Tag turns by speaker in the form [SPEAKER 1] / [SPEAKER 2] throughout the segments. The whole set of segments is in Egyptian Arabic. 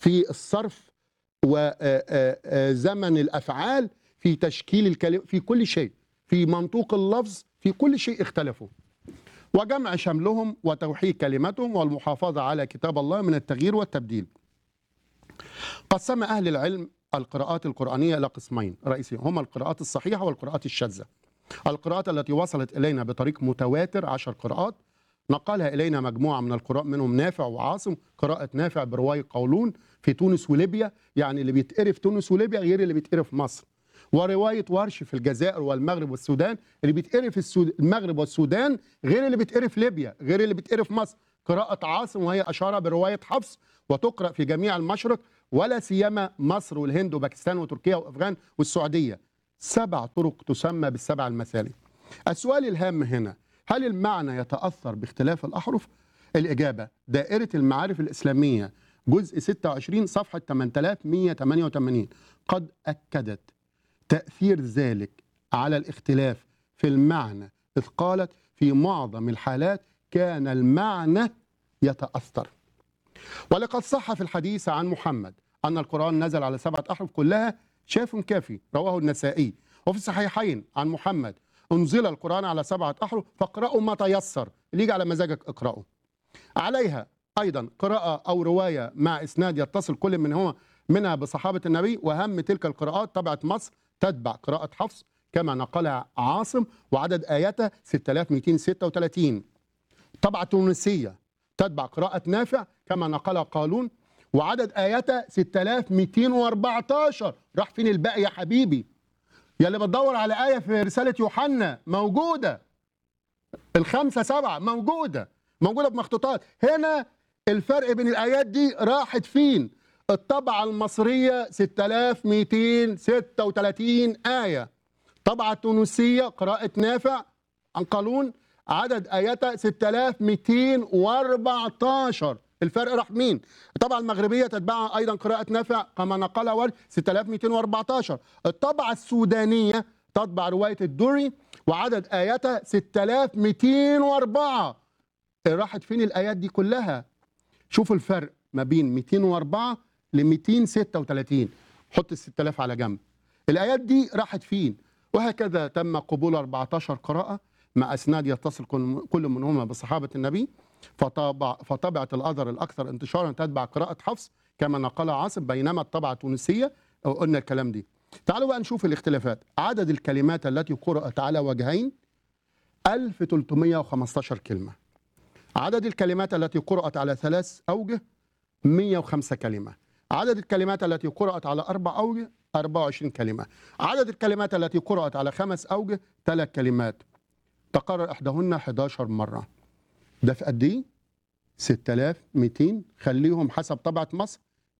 [SPEAKER 1] في الصرف وزمن الافعال في تشكيل الكلمه في كل شيء في منطوق اللفظ في كل شيء اختلفوا وجمع شملهم وتوحيد كلمتهم والمحافظه على كتاب الله من التغيير والتبديل قسم اهل العلم القراءات القرانيه الى قسمين رئيسيين هما القراءات الصحيحه والقراءات الشاذه القراءات التي وصلت الينا بطريق متواتر عشر قراءات نقلها الينا مجموعه من القراء منهم نافع وعاصم قراءه نافع بروايه قولون في تونس وليبيا يعني اللي بيتقري في تونس وليبيا غير اللي بيتقري في مصر وروايه ورش في الجزائر والمغرب والسودان اللي بيتقري في السود... المغرب والسودان غير اللي بيتقري في ليبيا غير اللي بيتقري في مصر قراءه عاصم وهي اشاره بروايه حفص وتقرا في جميع المشرق ولا سيما مصر والهند وباكستان وتركيا وافغان والسعوديه سبع طرق تسمى بالسبع المثالي السؤال الهام هنا هل المعنى يتاثر باختلاف الاحرف الاجابه دائره المعارف الاسلاميه جزء 26 صفحه 8188 قد اكدت تاثير ذلك على الاختلاف في المعنى اذ قالت في معظم الحالات كان المعنى يتاثر ولقد صح في الحديث عن محمد أن القرآن نزل على سبعة أحرف كلها شاف كافي رواه النسائي وفي الصحيحين عن محمد أنزل القرآن على سبعة أحرف فاقرأوا ما تيسر اللي يجي على مزاجك اقرأه عليها أيضا قراءة أو رواية مع إسناد يتصل كل منهما منها بصحابة النبي وأهم تلك القراءات طبعة مصر تتبع قراءة حفص كما نقلها عاصم وعدد آياتها 6236 طبعة تونسية تتبع قراءة نافع كما نقلها قالون وعدد آياتها 6214 راح فين الباقي يا حبيبي يا اللي بتدور على آية في رسالة يوحنا موجودة الخمسة سبعة موجودة موجودة بمخطوطات هنا الفرق بين الآيات دي راحت فين الطبعة المصرية 6236 آية طبعة التونسية قراءة نافع عن قانون عدد آياتها 6214 الفرق راح مين؟ الطبعة المغربية تتبعها أيضا قراءة نافع كما نقلها ورد 6214 الطبعة السودانية تطبع رواية الدوري وعدد آياتها 6204 راحت فين الآيات دي كلها؟ شوفوا الفرق ما بين 204 ل 236 حط ال 6000 على جنب الآيات دي راحت فين؟ وهكذا تم قبول 14 قراءة مع اسناد يتصل كل منهما بصحابه النبي فطبع فطبعه الاثر الاكثر انتشارا تتبع قراءه حفص كما نقل عاصم بينما الطبعه التونسيه قلنا الكلام دي تعالوا بقى نشوف الاختلافات عدد الكلمات التي قرأت على وجهين 1315 كلمه عدد الكلمات التي قرأت على ثلاث اوجه 105 كلمه عدد الكلمات التي قرأت على اربع اوجه 24 كلمه عدد الكلمات التي قرأت على خمس اوجه ثلاث كلمات تقرر احداهن 11 مره ده في قد ايه 6200 خليهم حسب طبعه مصر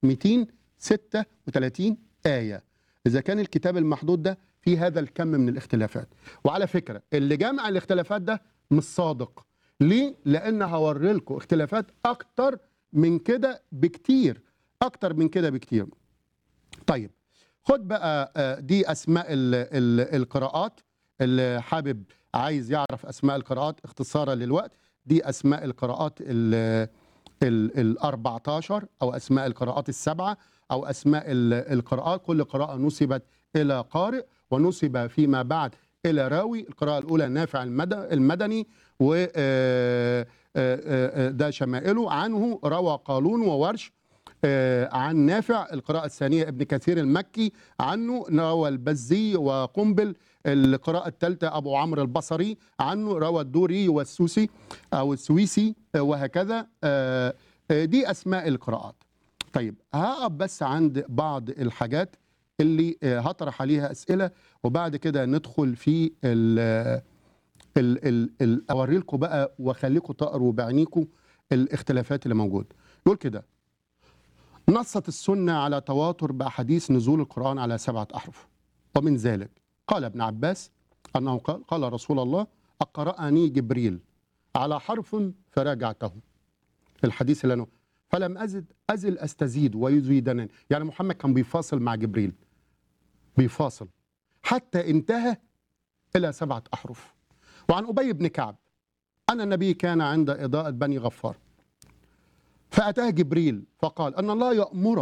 [SPEAKER 1] 236 ايه اذا كان الكتاب المحدود ده في هذا الكم من الاختلافات وعلى فكره اللي جمع الاختلافات ده مش صادق ليه لان هوري لكم اختلافات اكتر من كده بكتير اكتر من كده بكتير طيب خد بقى دي اسماء ال ال القراءات اللي حابب عايز يعرف اسماء القراءات اختصارا للوقت دي اسماء القراءات ال ال 14 او اسماء القراءات السبعه او اسماء القراءات كل قراءه نسبت الى قارئ ونسب فيما بعد الى راوي القراءه الاولى نافع المدني و ده شمائله عنه روى قالون وورش عن نافع القراءة الثانية ابن كثير المكي عنه روى البزي وقنبل القراءة الثالثة أبو عمرو البصري عنه روى الدوري والسوسي أو السويسي وهكذا دي أسماء القراءات طيب هقف بس عند بعض الحاجات اللي هطرح عليها أسئلة وبعد كده ندخل في ال ال ال ال أوري لكم بقى وأخليكم تقروا بعينيكم الاختلافات اللي موجود يقول كده نصت السنة على تواتر بأحاديث نزول القرآن على سبعة أحرف ومن ذلك قال ابن عباس أنه قال, قال رسول الله أقرأني جبريل على حرف فراجعته الحديث اللي أنا فلم أزد أزل أستزيد ويزيدنني يعني محمد كان بيفاصل مع جبريل بيفاصل حتى انتهى إلى سبعة أحرف وعن أبي بن كعب أن النبي كان عند إضاءة بني غفار فأتاه جبريل فقال أن الله يأمر